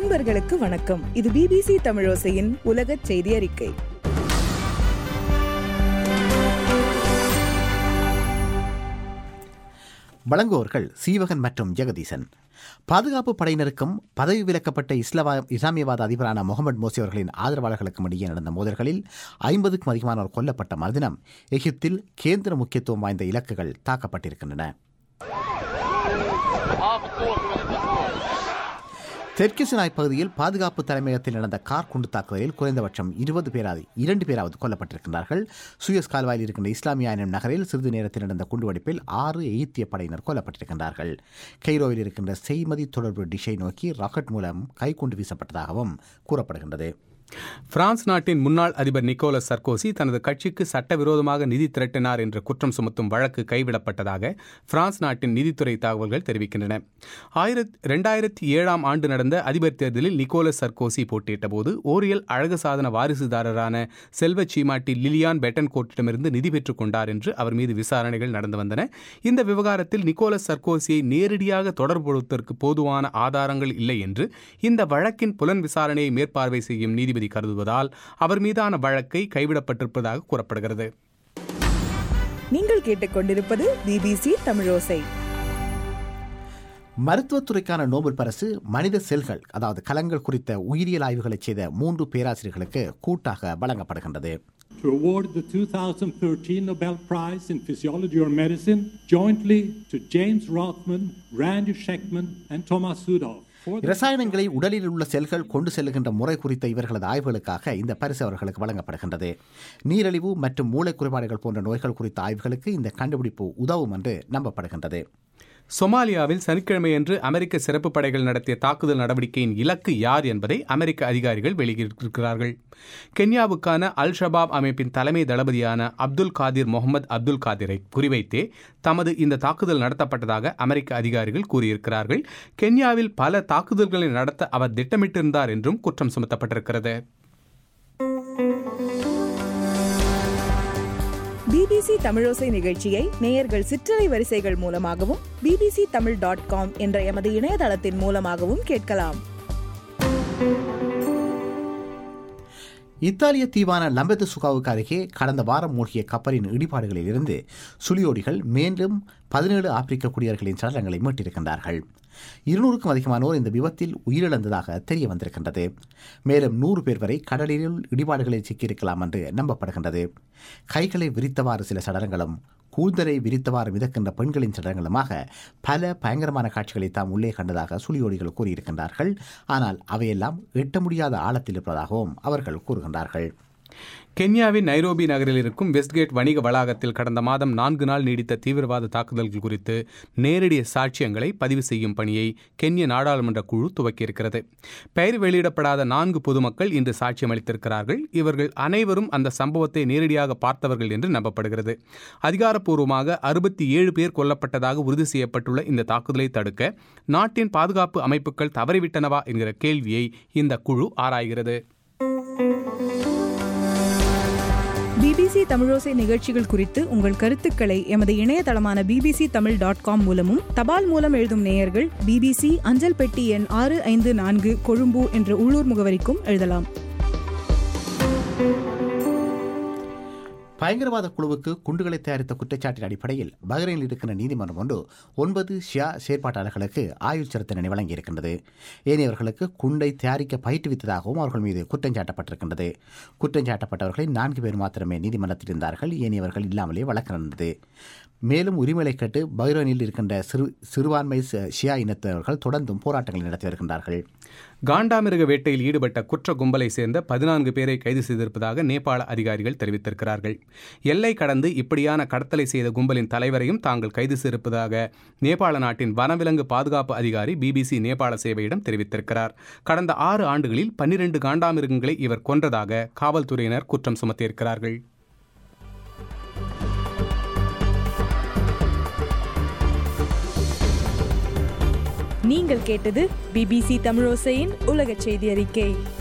நண்பர்களுக்கு வணக்கம் இது பிபிசி தமிழோசையின் உலக செய்தி அறிக்கை வழங்குவோர்கள் சீவகன் மற்றும் ஜெகதீசன் பாதுகாப்பு படையினருக்கும் பதவி விலக்கப்பட்ட இஸ்லவா இஸ்லாமியவாத அதிபரான முகமது மோசி அவர்களின் ஆதரவாளர்களுக்கும் இடையே நடந்த மோதல்களில் ஐம்பதுக்கும் அதிகமானோர் கொல்லப்பட்ட மறுதினம் எகிப்தில் கேந்திர முக்கியத்துவம் வாய்ந்த இலக்குகள் தாக்கப்பட்டிருக்கின்றன தெற்கு சினாய் பகுதியில் பாதுகாப்பு தலைமையகத்தில் நடந்த கார் குண்டு தாக்குதலில் குறைந்தபட்சம் இருபது பேராது இரண்டு பேராவது கொல்லப்பட்டிருக்கிறார்கள் சுயஸ் கால்வாயில் இருக்கின்ற இஸ்லாமிய எனும் நகரில் சிறிது நேரத்தில் நடந்த குண்டுவெடிப்பில் ஆறு எகிப்திய படையினர் கொல்லப்பட்டிருக்கின்றார்கள் கெய்ரோவில் இருக்கின்ற செய்மதி தொடர்பு டிஷை நோக்கி ராக்கெட் மூலம் கைக்குண்டு வீசப்பட்டதாகவும் கூறப்படுகின்றது பிரான்ஸ் நாட்டின் முன்னாள் அதிபர் நிக்கோலஸ் சர்கோசி தனது கட்சிக்கு சட்டவிரோதமாக நிதி திரட்டினார் என்ற குற்றம் சுமத்தும் வழக்கு கைவிடப்பட்டதாக பிரான்ஸ் நாட்டின் நிதித்துறை தகவல்கள் தெரிவிக்கின்றன ஆயிரத் ரெண்டாயிரத்தி ஏழாம் ஆண்டு நடந்த அதிபர் தேர்தலில் நிக்கோலஸ் சர்கோசி போட்டியிட்ட போது ஓரியல் அழகு சாதன வாரிசுதாரரான செல்வ சீமாட்டி லிலியான் பெட்டன்கோர்ட்டிடமிருந்து நிதி பெற்றுக் கொண்டார் என்று அவர் மீது விசாரணைகள் நடந்து வந்தன இந்த விவகாரத்தில் நிக்கோலஸ் சர்கோசியை நேரடியாக தொடர்புபடுவதற்கு போதுவான ஆதாரங்கள் இல்லை என்று இந்த வழக்கின் புலன் விசாரணையை மேற்பார்வை செய்யும் நீதிபதி நீதிபதி கருதுவதால் அவர் மீதான வழக்கை கைவிடப்பட்டிருப்பதாக கூறப்படுகிறது நீங்கள் கேட்டுக்கொண்டிருப்பது பிபிசி தமிழோசை மருத்துவத்துறைக்கான நோபல் பரிசு மனித செல்கள் அதாவது கலங்கள் குறித்த உயிரியல் ஆய்வுகளை செய்த மூன்று பேராசிரியர்களுக்கு கூட்டாக வழங்கப்படுகின்றது to award the 2013 Nobel Prize in Physiology or Medicine jointly to James Rothman, Randy Sheckman, and Thomas Sudow. இரசாயனங்களை உடலில் உள்ள செல்கள் கொண்டு செல்லுகின்ற முறை குறித்த இவர்களது ஆய்வுகளுக்காக இந்த பரிசு அவர்களுக்கு வழங்கப்படுகின்றது நீரிழிவு மற்றும் மூளை குறைபாடுகள் போன்ற நோய்கள் குறித்த ஆய்வுகளுக்கு இந்த கண்டுபிடிப்பு உதவும் என்று நம்பப்படுகின்றது சொமாலியாவில் சனிக்கிழமையன்று அமெரிக்க சிறப்பு படைகள் நடத்திய தாக்குதல் நடவடிக்கையின் இலக்கு யார் என்பதை அமெரிக்க அதிகாரிகள் வெளியிட்டிருக்கிறார்கள் கென்யாவுக்கான அல் ஷபாப் அமைப்பின் தலைமை தளபதியான அப்துல் காதிர் முகமது அப்துல் காதிரை குறிவைத்தே தமது இந்த தாக்குதல் நடத்தப்பட்டதாக அமெரிக்க அதிகாரிகள் கூறியிருக்கிறார்கள் கென்யாவில் பல தாக்குதல்களை நடத்த அவர் திட்டமிட்டிருந்தார் என்றும் குற்றம் சுமத்தப்பட்டிருக்கிறது பிபிசி தமிழோசை நிகழ்ச்சியை நேயர்கள் சிற்றலை வரிசைகள் மூலமாகவும் பிபிசி தமிழ் டாட் காம் என்ற எமது இணையதளத்தின் மூலமாகவும் கேட்கலாம் இத்தாலிய தீவான லம்பெது சுகாவுக்கு அருகே கடந்த வாரம் மூழ்கிய கப்பலின் இடிபாடுகளில் இருந்து சுழியோடிகள் மீண்டும் பதினேழு ஆப்பிரிக்க குடியர்களின் சடலங்களை மீட்டிருக்கின்றார்கள் இருநூறுக்கும் அதிகமானோர் இந்த விபத்தில் உயிரிழந்ததாக தெரிய வந்திருக்கின்றது மேலும் நூறு பேர் வரை கடலில் இடிபாடுகளில் சிக்கியிருக்கலாம் என்று நம்பப்படுகின்றது கைகளை விரித்தவாறு சில சடலங்களும் கூந்தலை விரித்தவாறு மிதக்கின்ற பெண்களின் சடலங்களுமாக பல பயங்கரமான காட்சிகளை தாம் உள்ளே கண்டதாக சுழியோடிகள் கூறியிருக்கின்றார்கள் ஆனால் அவையெல்லாம் எட்ட முடியாத ஆழத்தில் இருப்பதாகவும் அவர்கள் கூறுகின்றார்கள் கென்யாவின் நைரோபி நகரில் இருக்கும் வெஸ்ட்கேட் வணிக வளாகத்தில் கடந்த மாதம் நான்கு நாள் நீடித்த தீவிரவாத தாக்குதல்கள் குறித்து நேரடி சாட்சியங்களை பதிவு செய்யும் பணியை கென்ய நாடாளுமன்ற குழு துவக்கியிருக்கிறது பெயர் வெளியிடப்படாத நான்கு பொதுமக்கள் இன்று சாட்சியம் அளித்திருக்கிறார்கள் இவர்கள் அனைவரும் அந்த சம்பவத்தை நேரடியாக பார்த்தவர்கள் என்று நம்பப்படுகிறது அதிகாரப்பூர்வமாக அறுபத்தி ஏழு பேர் கொல்லப்பட்டதாக உறுதி செய்யப்பட்டுள்ள இந்த தாக்குதலை தடுக்க நாட்டின் பாதுகாப்பு அமைப்புகள் தவறிவிட்டனவா என்கிற கேள்வியை இந்த குழு ஆராய்கிறது பிபிசி தமிழோசை நிகழ்ச்சிகள் குறித்து உங்கள் கருத்துக்களை எமது இணையதளமான பிபிசி தமிழ் டாட் காம் மூலமும் தபால் மூலம் எழுதும் நேயர்கள் பிபிசி அஞ்சல் பெட்டி எண் ஆறு ஐந்து நான்கு கொழும்பு என்ற உள்ளூர் முகவரிக்கும் எழுதலாம் பயங்கரவாத குழுவுக்கு குண்டுகளை தயாரித்த குற்றச்சாட்டின் அடிப்படையில் பஹ்ரைனில் இருக்கின்ற நீதிமன்றம் ஒன்று ஒன்பது ஷியா செயற்பாட்டாளர்களுக்கு ஆயுள் சிறை தண்டனை வழங்கியிருக்கின்றது ஏனையவர்களுக்கு குண்டை தயாரிக்க பயிற்றுவித்ததாகவும் அவர்கள் மீது குற்றம் சாட்டப்பட்டிருக்கின்றது குற்றம் சாட்டப்பட்டவர்களில் நான்கு பேர் மாத்திரமே நீதிமன்றத்தில் இருந்தார்கள் ஏனையவர்கள் இல்லாமலே வழக்கு நடந்தது மேலும் உரிமைகளை கேட்டு பஹ்ரைனில் இருக்கின்ற சிறு சிறுபான்மை ஷியா இனத்தவர்கள் தொடர்ந்தும் போராட்டங்களை நடத்தி வருகின்றார்கள் காண்டாமிருக வேட்டையில் ஈடுபட்ட குற்ற கும்பலை சேர்ந்த பதினான்கு பேரை கைது செய்திருப்பதாக நேபாள அதிகாரிகள் தெரிவித்திருக்கிறார்கள் எல்லை கடந்து இப்படியான கடத்தலை செய்த கும்பலின் தலைவரையும் தாங்கள் கைது செய்திருப்பதாக நேபாள நாட்டின் வனவிலங்கு பாதுகாப்பு அதிகாரி பிபிசி நேபாள சேவையிடம் தெரிவித்திருக்கிறார் கடந்த ஆறு ஆண்டுகளில் பன்னிரண்டு காண்டாமிருகங்களை இவர் கொன்றதாக காவல்துறையினர் குற்றம் சுமத்தியிருக்கிறார்கள் நீங்கள் கேட்டது பிபிசி தமிழோசையின் உலக செய்தி அறிக்கை